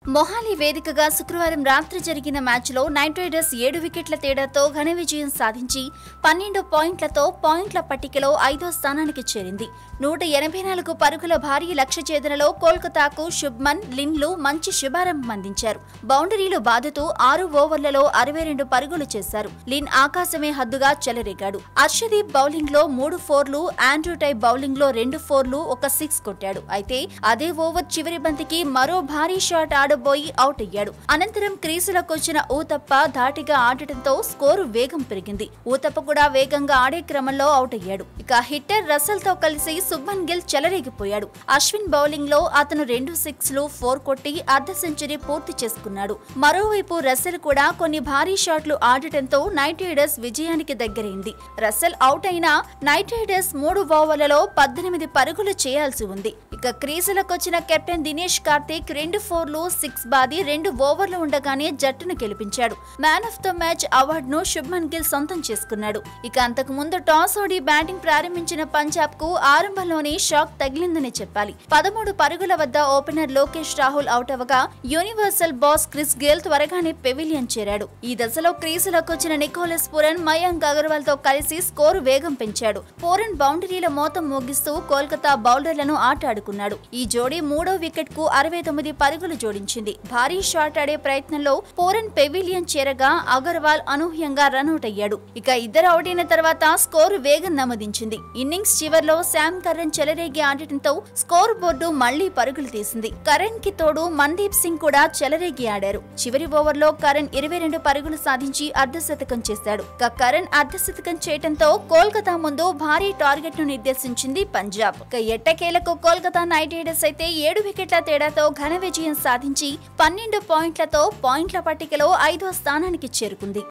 మొహాలి వేదికగా శుక్రవారం రాత్రి జరిగిన మ్యాచ్లో నైట్ రైడర్స్ ఏడు వికెట్ల తేడాతో ఘన విజయం సాధించి పన్నెండు పాయింట్లతో పాయింట్ల పట్టికలో ఐదో స్థానానికి చేరింది నూట ఎనభై నాలుగు పరుగుల భారీ లక్ష్య ఛేదనలో కోల్కతాకు శుభ్మన్ లిన్లు మంచి శుభారంభం అందించారు బౌండరీలు బాదుతూ ఆరు ఓవర్లలో అరవై రెండు పరుగులు చేశారు లిన్ ఆకాశమే హద్దుగా చెలరేగాడు అర్షదీప్ బౌలింగ్ లో మూడు ఫోర్లు ఆండ్రూ టై బౌలింగ్ లో రెండు ఫోర్లు ఒక సిక్స్ కొట్టాడు అయితే అదే ఓవర్ చివరి బంతికి మరో భారీ షాట్ ఆడబోయి అవుట్ అయ్యాడు అనంతరం క్రీజులకొచ్చిన ఊతప్ప ధాటిగా ఆడటంతో స్కోరు వేగం పెరిగింది ఊతప్ప కూడా వేగంగా ఆడే క్రమంలో అవుట్ అయ్యాడు ఇక హిట్టర్ రసల్ తో కలిసి సుబ్బన్ గిల్ చెలరేగిపోయాడు అశ్విన్ బౌలింగ్ లో అతను రెండు సిక్స్ లు ఫోర్ కొట్టి అర్ధ సెంచరీ పూర్తి చేసుకున్నాడు మరోవైపు రసెల్ కూడా కొన్ని భారీ షాట్లు ఆడటంతో నైట్ రైడర్స్ విజయానికి దగ్గరైంది రసెల్ అవుట్ అయినా నైట్ రైడర్స్ మూడు ఓవర్లలో పద్దెనిమిది పరుగులు చేయాల్సి ఉంది ఇక క్రీజులకొచ్చిన కెప్టెన్ దినేష్ కార్తీక్ రెండు ఫోర్లు సిక్స్ బాది రెండు ఓవర్లు ఉండగానే జట్టును గెలిపించాడు మ్యాన్ ఆఫ్ ద మ్యాచ్ అవార్డును శుభ్మన్ గిల్ సొంతం చేసుకున్నాడు ఇక అంతకు ముందు టాస్ ఓడి బ్యాటింగ్ ప్రారంభించిన పంజాబ్ కు ఆరంభంలోనే షాక్ తగిలిందని చెప్పాలి పదమూడు పరుగుల వద్ద ఓపెనర్ లోకేష్ రాహుల్ అవుట్ అవగా యూనివర్సల్ బాస్ క్రిస్ గేల్ త్వరగానే పెవిలియన్ చేరాడు ఈ దశలో క్రీజులకొచ్చిన నికోలస్ పూరన్ మయాంక్ అగర్వాల్ తో కలిసి స్కోరు వేగం పెంచాడు పూరన్ బౌండరీల మోతం మోగిస్తూ కోల్కతా బౌలర్లను ఆట ఆడుకున్నాడు ఈ జోడీ మూడో వికెట్ కు అరవై తొమ్మిది పరుగులు జోడించింది భారీ షాట్ ఆడే ప్రయత్నంలో పూరన్ పెవిలియన్ చేరగా అగర్వాల్ అనూహ్యంగా రన్అట్ అయ్యాడు ఇక ఇద్దరు అవుట్ అయిన తర్వాత స్కోరు వేగం నమోదించింది ఇన్నింగ్స్ చివర్లో శామ్ కరణ్ చెలరేగి ఆడటంతో స్కోర్ బోర్డు మళ్లీ పరుగులు తీసింది కరణ్ కి తోడు మన్దీప్ సింగ్ కూడా చెలరేగి ఆడారు చివరి ఓవర్లో కరణ్ ఇరవై రెండు పరుగులు సాధించి అర్ధశతకం చేశాడు ఇక కరణ్ అర్ధశతకం చేయడంతో కోల్కతా ముందు భారీ టార్గెట్ ను నిర్దేశించింది పంజాబ్ ఇక ఎట్టకేలకు కోల్కతా నైట్ రైడర్స్ అయితే ఏడు వికెట్ల తేడాతో ఘన విజయం సాధించి పన్నెండు పాయింట్లతో పాయింట్ల పట్టికలో ఐదో స్థానానికి చేరుకుంది